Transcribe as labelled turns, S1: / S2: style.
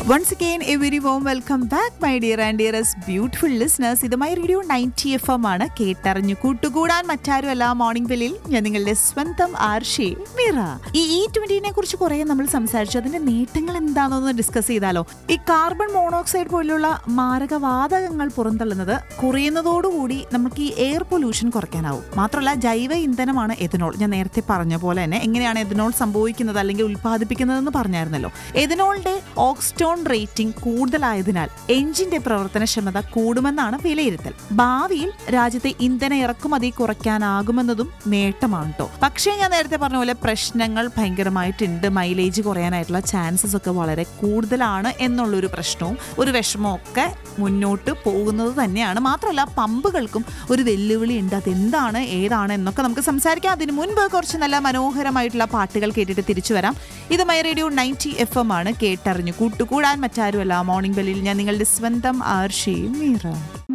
S1: once again a very warm welcome back my dear and dearest beautiful listeners ഇതുമായി radio ninety F M ആണ് കേട്ടറിഞ്ഞു കൂട്ടുകൂടാൻ മറ്റാരുമല്ല morning ബെല്ലിൽ ഞാൻ നിങ്ങളുടെ സ്വന്തം ആർഷി മിറ ഈ ഇ ട്വന്റിനെ കുറിച്ച് കുറെ നമ്മൾ സംസാരിച്ചു അതിന്റെ നേട്ടങ്ങൾ എന്താണെന്ന് ഡിസ്കസ് ചെയ്താലോ ഈ കാർബൺ മോണോക്സൈഡ് പോലുള്ള മാരക വാതകങ്ങൾ പുറന്തള്ളുന്നത് കുറയുന്നതോടുകൂടി നമുക്ക് ഈ എയർ പൊല്യൂഷൻ കുറയ്ക്കാനാവും മാത്രമല്ല ജൈവ ഇന്ധനമാണ് എഥനോൾ ഞാൻ നേരത്തെ പറഞ്ഞ പോലെ തന്നെ എങ്ങനെയാണ് എഥനോൾ സംഭവിക്കുന്നത് അല്ലെങ്കിൽ ഉൽപ്പാദിപ്പിക്കുന്നതെന്ന് പറഞ്ഞായിരുന്നല്ലോ എഥനോളിന്റെ ഓക്സ്റ്റോൺ റേറ്റിംഗ് കൂടുതലായതിനാൽ എഞ്ചിന്റെ പ്രവർത്തനക്ഷമത കൂടുമെന്നാണ് വിലയിരുത്തൽ ഭാവിയിൽ രാജ്യത്തെ ഇന്ധന ഇറക്കുമതി കുറയ്ക്കാനാകുമെന്നതും നേട്ടമാണ് കേട്ടോ പക്ഷേ ഞാൻ നേരത്തെ പറഞ്ഞ പോലെ പ്രശ്നങ്ങൾ ഭയങ്കരമായിട്ടുണ്ട് മൈലേജ് കുറയാനായിട്ടുള്ള ചാൻസസ് ഒക്കെ വളരെ കൂടുതലാണ് എന്നുള്ളൊരു പ്രശ്നവും ഒരു വിഷമവും ഒക്കെ മുന്നോട്ട് പോകുന്നത് തന്നെയാണ് മാത്രമല്ല പമ്പുകൾക്കും ഒരു വെല്ലുവിളി ഉണ്ട് അതെന്താണ് ഏതാണ് എന്നൊക്കെ നമുക്ക് സംസാരിക്കാം അതിന് മുൻപ് കുറച്ച് നല്ല മനോഹരമായിട്ടുള്ള പാട്ടുകൾ കേട്ടിട്ട് തിരിച്ചു വരാം ഇത് my radio ninety F M ആണ് കേട്ടറിഞ്ഞു കൂട്ടുകൂടാൻ മറ്റാരുമല്ല മോർണിംഗ് ബെല്ലിൽ ഞാൻ നിങ്ങളുടെ സ്വന്തം ആർഷയും മീറ